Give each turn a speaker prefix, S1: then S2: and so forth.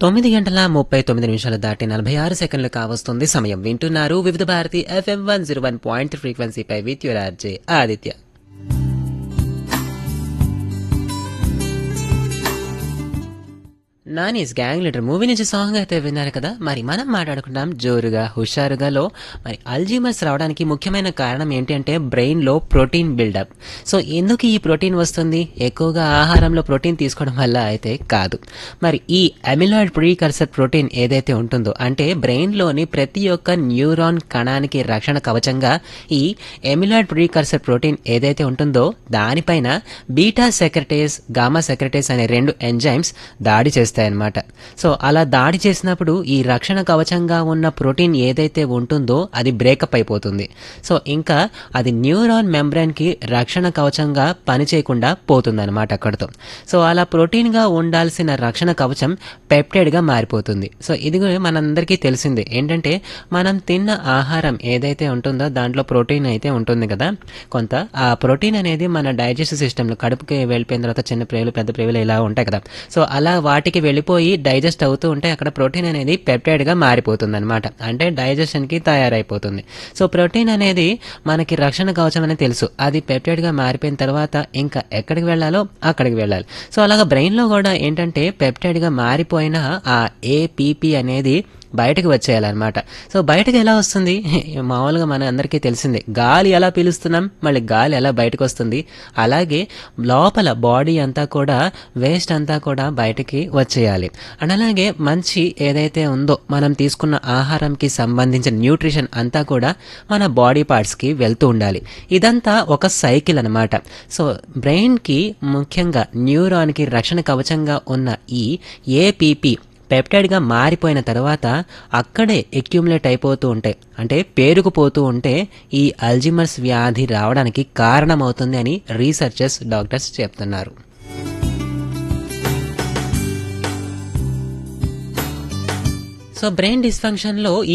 S1: తొమ్మిది గంటల ముప్పై తొమ్మిది నిమిషాలు దాటి నలభై ఆరు సెకండ్లు కావస్తుంది సమయం వింటున్నారు Vividh Bharati FM one zero one point ఫ్రీక్వెన్సీపై with your RJ Aditya Nani's gang leader movie నుంచి సాంగ్ అయితే విన్నారు కదా మరి మనం మాట్లాడుకుంటాం జోరుగా హుషారుగాలో మరి అల్జీమర్స్ రావడానికి ముఖ్యమైన కారణం ఏంటి అంటే బ్రెయిన్లో ప్రోటీన్ బిల్డప్ సో ఎందుకు ఈ ప్రోటీన్ వస్తుంది ఎక్కువగా ఆహారంలో ప్రోటీన్ తీసుకోవడం వల్ల అయితే కాదు మరి ఈ అమిలాయిడ్ ప్రీకర్సర్ ప్రోటీన్ ఏదైతే ఉంటుందో అంటే బ్రెయిన్లోని ప్రతి ఒక్క న్యూరాన్ కణానికి రక్షణ కవచంగా ఈ ఎమిలాయిడ్ ప్రీకర్సర్ ప్రోటీన్ ఏదైతే ఉంటుందో దానిపైన బీటా సెక్రటేస్ గామా సెక్రటేస్ అనే రెండు ఎంజైమ్స్ దాడి చేస్తాయన్నమాట సో అలా దాడి చేసినప్పుడు ఈ రక్షణ కవచంగా ఉన్న ప్రోటీన్ ఏదైతే ఉంటుందో అది బ్రేకప్ అయిపోతుంది సో ఇంకా అది న్యూరాన్ మెంబ్రెన్కి రక్షణ కవచంగా పనిచేయకుండా పోతుందన్నమాట అక్కడితో సో అలా ప్రోటీన్గా ఉండాల్సిన రక్షణ కవచం పెప్టైడ్గా మారిపోతుంది సో ఇది కూడా మనందరికీ తెలిసిందే ఏంటంటే మనం తిన్న ఆహారం ఏదైతే ఉంటుందో దాంట్లో ప్రోటీన్ అయితే ఉంటుంది కదా కొంత ఆ ప్రోటీన్ అనేది మన డైజెస్టివ్ సిస్టంలో కడుపుకి వెళ్ళిపోయిన తర్వాత చిన్న ప్రేవులు పెద్ద ప్రేవులు ఇలా ఉంటాయి కదా సో అలా వాటికి వెళ్ళిపోయి డైజెస్ట్ అవుతూ ఉంటే అక్కడ ప్రోటీన్ అనేది పెప్టైడ్గా మారిపోతుంది అనమాట అంటే డైజెషన్కి తయారైపోతుంది సో ప్రోటీన్ అనేది మనకి రక్షణ కవచం అనేది తెలుసు అది పెప్టైడ్గా మారిపోయిన తర్వాత ఇంకా ఎక్కడికి వెళ్ళాలో అక్కడికి వెళ్ళాలి సో అలాగా బ్రెయిన్లో కూడా ఏంటంటే పెప్టైడ్గా మారిపోయిన ఆ ఏపీపీ అనేది బయటకు వచ్చేయాలన్నమాట సో బయటకు ఎలా వస్తుంది మామూలుగా మన అందరికీ తెలిసిందే గాలి ఎలా పీలుస్తున్నాం మళ్ళీ గాలి ఎలా బయటకు వస్తుంది అలాగే లోపల బాడీ అంతా కూడా వేస్ట్ అంతా కూడా బయటకి వచ్చేయాలి అండ్ అలాగే మంచి ఏదైతే ఉందో మనం తీసుకున్న ఆహారంకి సంబంధించిన న్యూట్రిషన్ అంతా కూడా మన బాడీ పార్ట్స్కి వెళ్తూ ఉండాలి ఇదంతా ఒక సైకిల్ అనమాట సో బ్రెయిన్కి ముఖ్యంగా న్యూరాన్కి రక్షణ కవచంగా ఉన్న ఈ ఏపీపీ పెప్టైడ్గా మారిపోయిన తర్వాత అక్కడే ఎక్యుములేట్ అయిపోతూ ఉంటాయి అంటే పేరుకుపోతూ ఉంటే ఈ అల్జిమర్స్ వ్యాధి రావడానికి కారణమవుతుంది అని రీసెర్చర్స్ డాక్టర్స్ చెప్తున్నారు సో బ్రెయిన్ డిస్ఫంక్షన్లో ఈ